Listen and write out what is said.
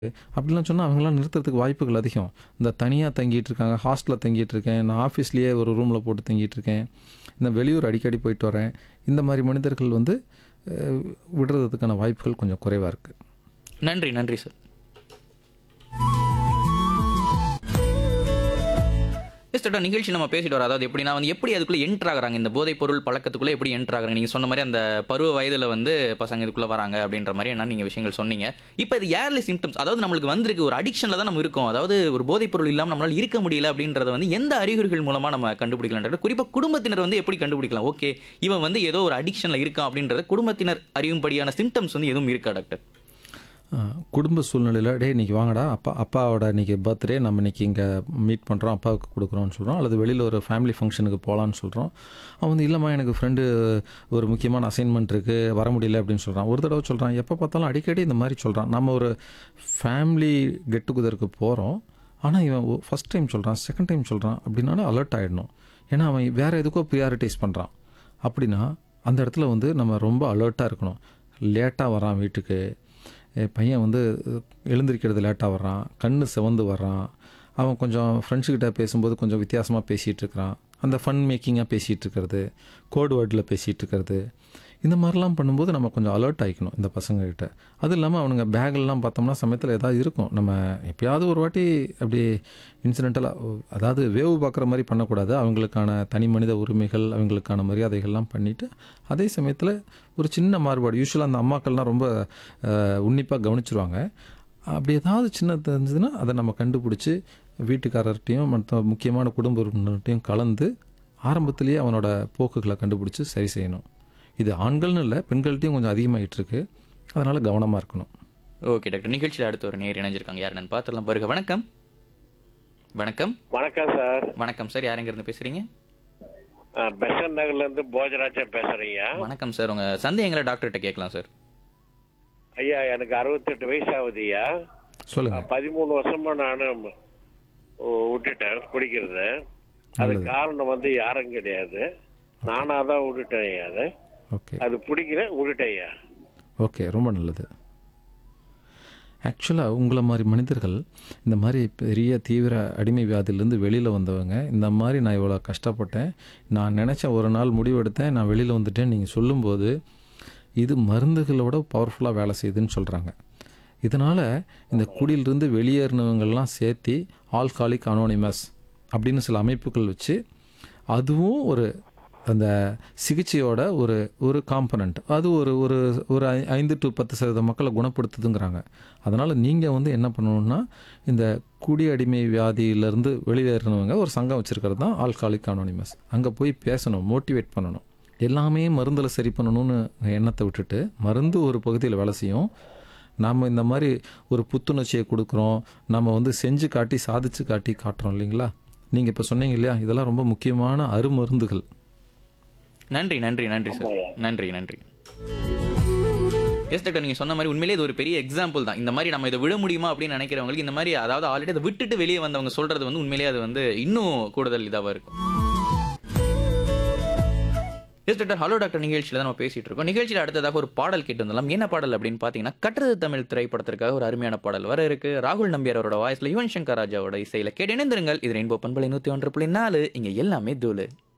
அப்படிலாம் சொன்னா அவங்கலாம் நிறுத்துறதுக்கு வாய்ப்புகள் அதிகம். இந்த தனியா தங்கிட்டு இருக்காங்க, ஹாஸ்டல்ல தங்கிட்டு இருக்கேன், நான் ஆஃபீஸ்லயே ஒரு ரூம்ல போட்டு தங்கிட்டு இருக்கேன், இந்த வெளியூர் அடிக்கடி போயிட்டு வரேன். இந்த மாரி மனிதர்கள் வந்து அ விடுறதுக்கான வாய்ப்புகள் கொஞ்சம் குறைவா இருக்கு. நன்றி, நன்றி சார். எஸ் டாக்டர் நிகழ்ச்சி நம்ம பேசிட்டு வரோம். அதாவது எப்படின்னா வந்து எப்படி அதுக்குள்ள என்டர் ஆகுறாங்க? இந்த போதைப் பொருள் பழக்கத்துக்குள்ள எப்படி என்டர் ஆகுறாங்க? நீங்க சொன்ன மாரி அந்த பருவ வயதுல வந்து பசங்க இதுக்குள்ள வராங்க அப்படின்ற மாரி என்ன நீங்க விஷயங்கள் சொன்னீங்க. இப்ப இது ஏர்லி சிம்ப்டம்ஸ் அதாவது நம்மளுக்கு வந்திருக்கு ஒரு அடிக்ஷன்ல தான் நம்ம இருக்கோம். அதாவது ஒரு போதைப் பொருள் இல்லாம நம்மளால இருக்க முடியல அப்படின்றத வந்து எந்த அறிகுறிகள் மூலமா நம்ம கண்டுபிடிக்கலாம் டாக்டர்? குறிப்பா குடும்பத்தினர் வந்து எப்படி கண்டுபிடிக்கலாம்? ஓகே இவன் வந்து ஏதோ ஒரு அடிக்ஷன்ல இருக்கான் அப்படின்றத குடும்பத்தினர் அறியும்படியான சிம்ப்டம்ஸ் வந்து எதுவும் இருக்கா டாக்டர்? அ குடும்ப சூழ்நிலையில டேய் இன்னைக்கு வாங்கடா அப்பா அப்பாவோட இன்னைக்கு பர்த்டே நம்ம இன்னைக்கு இங்க மீட் பண்றோம், அப்பாவுக்கு குடுக்குறோம்னு சொல்றோம். அல்லது வெளியில ஒரு ஃபேமிலி ஃபங்ஷனுக்கு போலான்னு சொல்றோம். அவன் வந்து இல்லம்மா எனக்கு ஃப்ரெண்டு ஒரு முக்கியமான அசைன்மென்ட் இருக்கு வர முடியல அப்படின்னு சொல்றான். ஒரு தடவ சொல்றான். எப்ப பார்த்தாலும் அடிக்கடி இந்த மாரி சொல்றான். நம்ம ஒரு ஃபேமிலி கெட் டுகெதருக்கு போறோம். ஆனா இவன் ஒ ஃபர்ஸ்ட் டைம் சொல்றான், செகண்ட் டைம் சொல்றான் அப்படின்னாலே அலர்ட் ஆயிடணும். ஏன்னா அவன் வேற எதுக்கோ பிரியாரிட்டைஸ் பண்றான். அப்படின்னா அந்த இடத்துல வந்து நம்ம ரொம்ப அலர்ட்டா இருக்கணும். லேட்டா வரான் வீட்டுக்கு. என் பையன் வந்து எழுந்திரிக்கிறது லேட்டா வர்றான். கண்ணு சிவந்து வர்றான். அவன் கொஞ்சம் ஃப்ரெண்ட்ஸ் கிட்ட பேசும்போது கொஞ்சம் வித்தியாசமா பேசிட்டு இருக்கிறான். அந்த ஃபன் மேக்கிங்கா பேசிட்டு இருக்கிறது, கோட் வேர்ட்ல பேசிட்டு இருக்கிறது. இந்த மாரிலாம் பண்ணும்போது நம்ம கொஞ்சம் அலர்ட் ஆயிக்கணும் இந்த பசங்க கிட்ட. அது இல்லாம அவனுங்க பேக்லலாம் பார்த்தோம்னா சமயத்துல ஏதாவது இருக்கும். நம்ம எப்பயாவது ஒரு வாட்டி அப்படி இன்சிடென்டலா அதாவது வேவு பார்க்குற மாரி பண்ணக்கூடாது. அவங்களுக்கான தனி மனித உரிமைகள், அவங்களுக்கான மரியாதைகள்லாம் பண்ணிட்டு, அதே சமயத்துல ஒரு சின்ன மாறுபாடு யூசுவலா அந்த அம்மாக்கள்லாம் ரொம்ப அ உன்னிப்பா கவனிச்சுருவாங்க. அப்படி ஏதாவது சின்னது தெரிஞ்சதுன்னா அத நம்ம கண்டுபிடிச்சு வீட்டுக்காரர்ட்டயும் மத்த முக்கியமான குடும்ப உறுப்பினர்ட்டயும் கலந்து ஆரம்பத்திலேயே அவனோட போக்குகள கண்டுபிடிச்சு சரி செய்யணும். இது ஆண்கள்னு இல்ல, பெண்கள்ட்டயும் கொஞ்சம் அதிகமாயிட்டு இருக்கு. அதனால கவனமா இருக்கணும். Okay doctor. நிகழ்ச்சியில அடுத்து ஒரு நேயர் இணைஞ்சிருக்காங்க. யார் என்னன்னு பார்த்துடலாம் பாருங்க. வணக்கம். வணக்கம். வணக்கம் சார் வணக்கம் சார். யார் எங்கிருந்து பேசுறீங்க? பெசன் நகர்ல இருந்து போஜராஜன் பேசுறீங்க வணக்கம் சார். உங்க சந்தேகங்களை டாக்டர்கிட்ட கேட்கலாம் சார். ஐயா எனக்கு அறுபத்தெட்டு வயசு ஆகுதுயா சொல்லுங்க. பதிமூணு வருஷமா நானும் விட்டுட்டேன் குடிக்கிறது அது நல்லது. காரணம் வந்து யாரும் கிடையாது நானா தான் விட்டுட்டேன் ஐயா அது ஓகே. அது பிடிக்கிறேன் விட்டுட்டேன் ஐயா ஓகே. ரொம்ப நல்லது. ஆக்சுவலா உங்கள மாரி மனிதர்கள் இந்த மாரி பெரிய தீவிர அடிமை வியாதியிலேருந்து வெளியில வந்தவங்க, இந்த மாரி நான் இவ்வளோ கஷ்டப்பட்டேன். நான் நெனச்சேன் ஒரு நாள் முடிவெடுத்தேன். நான் வெளியில வந்துட்டேன்னு நீங்க சொல்லும்போது, இது மருந்துகளோட பவர்ஃபுல்லா வேலை செய்யுதுன்னு சொல்றாங்க. இதனால இந்த குடியிலிருந்து வெளியேறினவங்கலாம் சேர்த்தி ஆல்காலிக் அனோனிமஸ் அப்படின்னு சில அமைப்புகள் வச்சு, அதுவும் ஒரு அந்த சிகிச்சையோட ஒரு ஒரு காம்பனன்ட். அது ஒரு ஒரு ஒரு 5 டூ 10% மக்கள குணப்படுத்துதுங்கிறாங்க. அதனால நீங்க வந்து என்ன பண்ணணும்னா, இந்த குடி அடிமை வியாதியிலிருந்து வெளியேறினவங்க ஒரு சங்கம் வச்சிருக்கிறது தான் ஆல்காலிக் அனோனிமஸ். அங்க போய் பேசணும், மோட்டிவேட் பண்ணணும். எல்லாமே மருந்துல சரி பண்ணணும்னு எண்ணத்த விட்டுட்டு, மருந்து ஒரு பகுதியில வேலை செய்யும். நாம இந்த மாரி ஒரு புத்துணர்ச்சிய குடுக்குறோம். நம்ம வந்து செஞ்சு காட்டி, சாதிச்சு காட்டி காட்டுறோம் இல்லைங்களா? நீங்க இப்ப சொன்னீங்க இல்லையா? இதெல்லாம் ரொம்ப முக்கியமான அருமருந்துகள். நன்றி, நன்றி, நன்றி சார். நன்றி, நன்றி. எஸ் டாக்டர் நீங்க சொன்ன மாரி உண்மையிலேயே இது ஒரு பெரிய எக்ஸாம்பிள் தான். இந்த மாரி நம்ம இத விட முடியுமா அப்படின்னு நினைக்கிறவங்களுக்கு இந்த மாரி அதாவது ஆல்ரெடி அத விட்டுட்டு வெளிய வந்தவங்க சொல்றது வந்து உண்மையிலேயே அது வந்து இன்னும் கூடுதல் இதாவா இருக்கும். எஸ் டாக்டர் ஹலோ டாக்டர் நிகழ்ச்சியில தான் நம்ம பேசிட்டு இருக்கோம். நிகழ்ச்சியில அடுத்ததாக ஒரு பாடல் கேட்டு வந்துடலாம். என்ன பாடல் அப்படின்னு பார்த்தீங்கன்னா, கற்றது தமிழ் திரைப்படத்திற்காக ஒரு அருமையான பாடல் வர இருக்கு. ராகுல் நம்பியார் அவரோட வாய்ஸ்ல யுவன் சங்கர் ராஜாவோட இசையில கேட்டு இணைந்திருங்கள். இது ரெயின்போ பண்பலை 101.4 இங்க எல்லாமே தூளு.